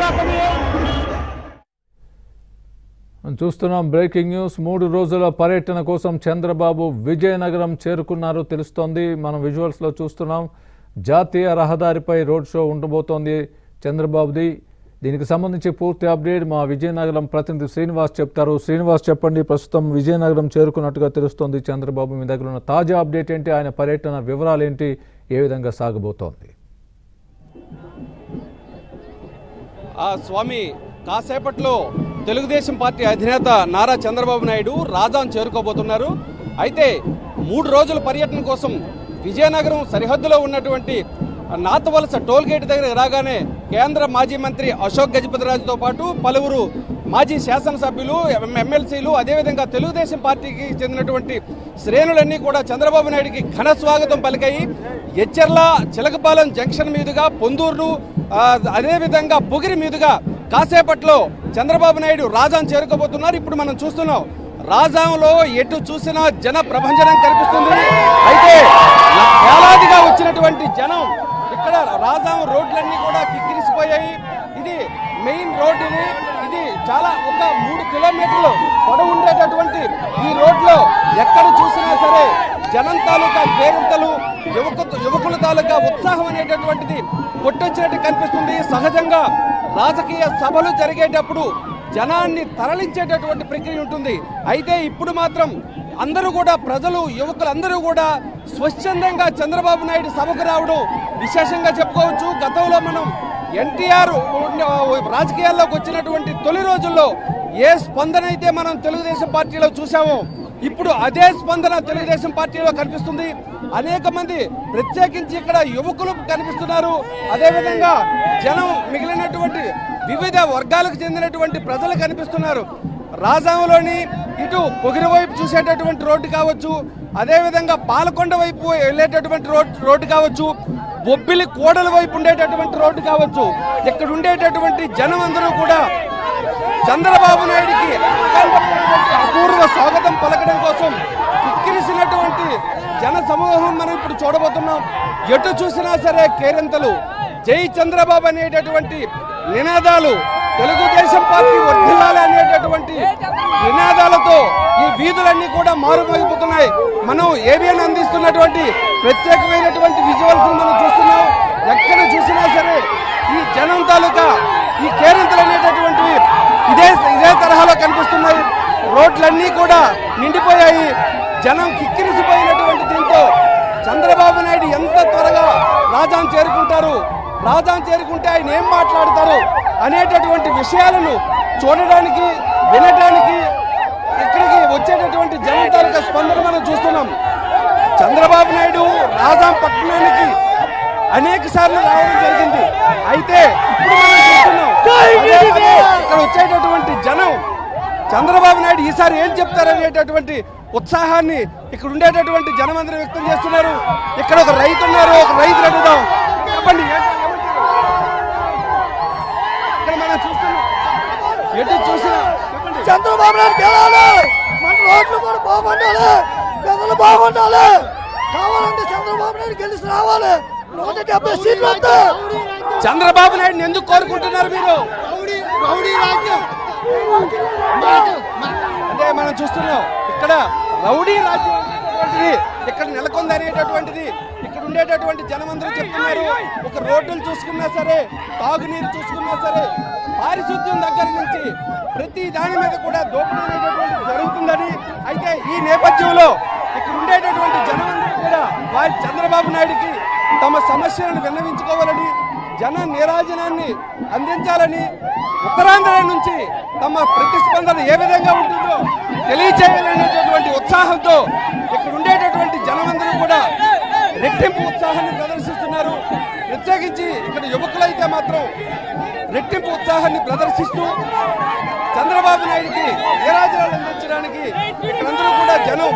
మనం చూస్తున్నాం breaking news మూడు రోజుల పర్యటన కోసం చంద్రబాబు విజయనగరం చేరుకున్నారు తెలుస్తోంది మనం విజువల్స్లో చూస్తున్నాం జాతీయ రహదారిపై రోడ్ షో ఉండబోతోంది చంద్రబాబుది దీనికి సంబంధించి పూర్తి అప్డేట్ మా విజయనగరం ప్రతినిధి శ్రీనివాస్ చెప్తారు శ్రీనివాస్ చెప్పండి ప్రస్తుతం విజయనగరం చేరుకున్నట్టుగా తెలుస్తోంది చంద్రబాబు మీ దగ్గర ఉన్న తాజా అప్డేట్ ఏంటి ఆయన పర్యటన వివరాలు ఏంటి ఏ విధంగా సాగబోతోంది ఆ స్వామి కాసేపట్లో తెలుగుదేశం పార్టీ అధినేత నారా చంద్రబాబు నాయుడు రాజాను చేరుకోబోతున్నారు అయితే మూడు రోజుల పర్యటన కోసం విజయనగరం సరిహద్దులో ఉన్నటువంటి నాతవలస టోల్ గేట్ దగ్గర రాగానే కేంద్ర మాజీ మంత్రి అశోక్ గజపతిరాజుతో పాటు పలువురు మాజీ శాసనసభ్యులు ఎం- ఎమ్మెల్సీలు అదేవిధంగా తెలుగుదేశం పార్టీకి చెందినటువంటి శ్రేణులన్నీ కూడా చంద్రబాబు నాయుడికి ఘన స్వాగతం పలికాయి ఎచ్చెర్ల చిలకపాలెం జంక్షన్ మీదుగా పొందూరు ఆ, అదేవిధంగా బుగిరి మీదుగా కాసేపట్లో చంద్రబాబు నాయుడు రాజాను చేరుకోబోతున్నారు ఇప్పుడు మనం చూస్తున్నాం రాజాంలో ఎటు చూసినా జన ప్రభంజనం కనిపిస్తుంది అయితే వేలాదిగా వచ్చినటువంటి జనం ఇక్కడ రాజాం రోడ్లన్నీ కూడా కిక్కిరిసిపోయాయి ఇది మెయిన్ రోడ్ ఇది ఇది చాలా ఒక మూడు కిలోమీటర్లు పొడవు ఉండేటటువంటి ఈ రోడ్లో ఎక్కడ చూసినా సరే జనం తాలూకా కేరింతలు యువక యువకుల తాలూకా ఉత్సాహం అనేటటువంటిది కొట్టొచ్చినట్టు కనిపిస్తుంది సహజంగా రాజకీయ సభలు జరిగేటప్పుడు జనాన్ని తరలించేటటువంటి ప్రక్రియ ఉంటుంది అయితే ఇప్పుడు మాత్రం అందరూ కూడా ప్రజలు యువకులందరూ కూడా స్వచ్ఛందంగా చంద్రబాబు నాయుడు సభకు రావడం విశేషంగా చెప్పుకోవచ్చు గతంలో మనం ఎన్టీఆర్ రాజకీయాల్లోకి వచ్చినటువంటి తొలి రోజుల్లో ఏ స్పందన అయితే మనం తెలుగుదేశం పార్టీలో చూసామో ఇప్పుడు అదే స్పందన తెలుగుదేశం పార్టీలో కనిపిస్తుంది అనేక మంది ప్రత్యేకించి ఇక్కడ యువకులు కనిపిస్తున్నారు అదేవిధంగా జనం మిగిలినటువంటి వివిధ వర్గాలకు చెందినటువంటి ప్రజలు కనిపిస్తున్నారు రాజాంలోని ఇటు పొగిరి వైపు చూసేటటువంటి రోడ్డు కావచ్చు అదేవిధంగా పాలకొండ వైపు వెళ్ళేటటువంటి రోడ్ రోడ్డు కావచ్చు బొబ్బిలి కోడల వైపు ఉండేటటువంటి రోడ్డు కావచ్చు ఇక్కడ ఉండేటటువంటి జనం అందరూ కూడా చంద్రబాబు నాయుడికి అపూర్వ స్వాగతం పలకడం కోసం కిక్కిరిసినటువంటి జన సమూహం మనం ఇప్పుడు చూడబోతున్నాం ఎటు చూసినా సరే కేరింతలు జై చంద్రబాబు అనేటటువంటి నినాదాలు తెలుగుదేశం పార్టీ వర్ధిల్లాలి అనేటటువంటి నినాదాలతో ఈ వీధులన్నీ కూడా మారుమోగిపోతున్నాయి మనం ఏబిఎన్ అందిస్తున్నటువంటి ప్రత్యేకమైనటువంటి విజువల్స్ మనం చూస్తున్నాం ఎక్కడ చూసినా సరే ఈ జనం తాలూకా ఈ కేరింతలు అనేటటువంటివి ఇదే ఇదే తరహాలో కనిపిస్తున్నాయి రోడ్లన్నీ కూడా నిండిపోయాయి జనం కిక్కిరిసిపోయినటువంటి దీంతో చంద్రబాబు నాయుడు ఎంత త్వరగా రాజాను చేరుకుంటారు రాజాను చేరుకుంటే ఆయన ఏం మాట్లాడతారు అనేటటువంటి విషయాలను చూడడానికి వినడానికి ఇక్కడికి వచ్చేటటువంటి జనం తాలూకా స్పందన మనం చూస్తున్నాం చంద్రబాబు నాయుడు రాజాం పట్టణానికి అనేక సార్లు రావడం జరిగింది అయితే ఇప్పుడు మనం చూస్తున్నాం అదే అదే ఇక్కడ వచ్చేటటువంటి జనం చంద్రబాబు నాయుడు ఈసారి ఏం చెప్తారనేటటువంటి ఉత్సాహాన్ని ఇక్కడ ఉండేటటువంటి జనమందరూ వ్యక్తం చేస్తున్నారు ఇక్కడ ఒక రైతు ఉన్నారు ఒక రైతు అడుగుదాం చెప్పండి ఏంటి- ఇక్కడ మనం చూస్తున్నాం ఎటు చూసినా చెప్పండి చంద్రబాబు నాయుడు గెలాలి మన రోడ్లు కూడా బాగుండాలి ప్రజలు బాగుండాలి కావాలంటే చంద్రబాబు నాయుడు గెలిచి రావాలి నూట డెబ్బై సీట్లు వస్తాయి చంద్రబాబు నాయుడుని ఎందుకు కోరుకుంటున్నారు మీరు రౌడీ రాజ్యం అంటే మనం చూస్తున్నాం ఇక్కడ రౌడీ రాజ్యం అనేటటువంటిది ఇక్కడ నెలకొంది అనేటటువంటిది ఇక్కడ ఉండేటటువంటి జనమందరూ చెప్తున్నారు ఒక రోడ్డులు చూసుకున్నా సరే తాగునీరు చూసుకున్నా సరే పారిశుద్ధ్యం దగ్గర నుంచి ప్రతి దాని మీద కూడా దోపిడీ అనేటటువంటిది జరుగుతుందని అయితే ఈ నేపథ్యంలో ఇక్కడ ఉండేటటువంటి జనమందరూ కూడా వారి చంద్రబాబు నాయుడికి తమ సమస్యలను విన్నవించుకోవాలని జన నీరాజనాన్ని అందించాలని ఉత్తరాంధ్ర నుంచి తమ ప్రతిస్పందన ఏ విధంగా ఉంటుందో తెలియచేయాలనేటటువంటి ఉత్సాహంతో ఇక్కడ ఉండేటటువంటి జనమందరూ కూడా రెట్టింపు ఉత్సాహాన్ని ప్రదర్శిస్తున్నారు ప్రత్యేకించి ఇక్కడ యువకులైతే మాత్రం రెట్టింపు ఉత్సాహాన్ని ప్రదర్శిస్తూ చంద్రబాబు నాయుడికి నీరాజనాలు అందించడానికి ఇక్కడందరూ కూడా జనం